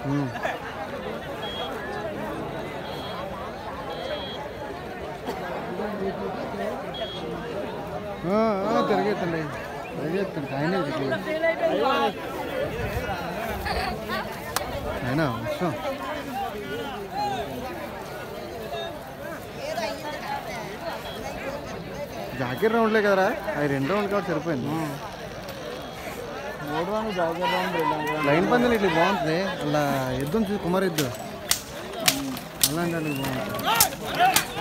ఉమ్. ఆ, ఆ, తిరిగేత్తండి తిరిగేత్తండి ఆయన ఆయన అవసరం జాకెట్ రౌండ్లే కదరా అవి రెండు రౌండ్ కాబట్టి సరిపోయింది మూడు రౌండ్ జాగ్రత్త రౌండ్ రెండు రౌండ్ లైన్ పందెలు ఇట్లా బాగుంటుంది అలా ఎద్దు ఉంది చూడు, కుమార్ ఎద్దు అలాంటి వాళ్ళకి బాగుంటుంది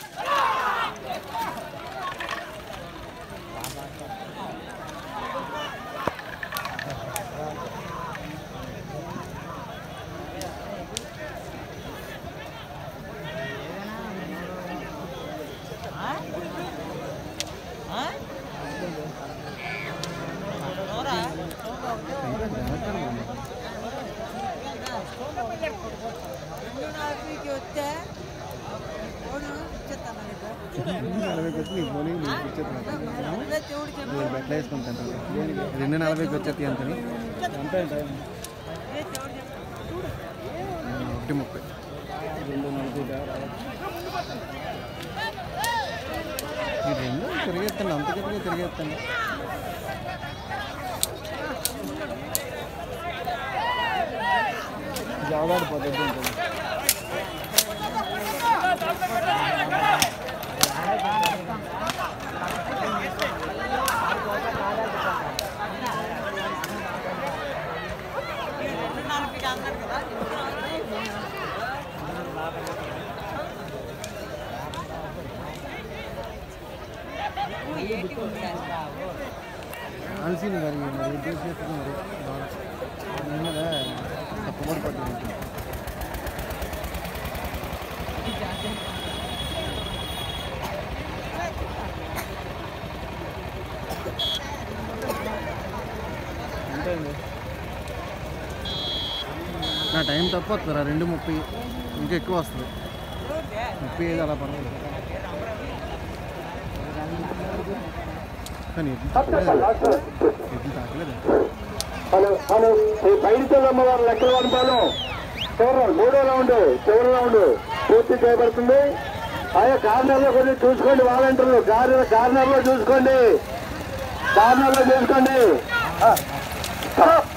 నలభైకి వచ్చి నీకు పోనీ నీకు ఇచ్చేస్తున్నాను నేను బెట్ల వేసుకుంటాను రెండు నలభైకి వచ్చేది అంతని అంటే టైం ఒకటి ముప్పై రెండు నలభై ఈ రెండు తిరిగేస్తాను అంత చెప్పగా తిరిగేస్తాను జాగాడు పద్ధతి ఉంటుంది అలసింది మరి మరి ఇద్దరు చేస్తుంది మరి బాగా దీని మీద తప్పకుండా పడుతుంది అంతే అండి నా టైం తప్పు వస్తుంది రెండు ముప్పై ఇంకా ఎక్కువ వస్తుంది ముప్పై ఐదు అలా పర్లేదు కానీ ఎడ్లు తాకలేదు ఎడ్లు తాకలేదు హలో హలో ఈ పైడితల్లమ్మ వారి లెక్కల వనపాలెం చివరి రౌండ్ మూడో రౌండ్ చివరి రౌండ్ పూర్తి చేయబడుతుంది ఆయా కార్నర్లో కొద్దిగా చూసుకోండి వాలంటీర్లు కార్నర్ కార్నర్లో చూసుకోండి కార్నర్లో చూసుకోండి ఆ, స్టాప్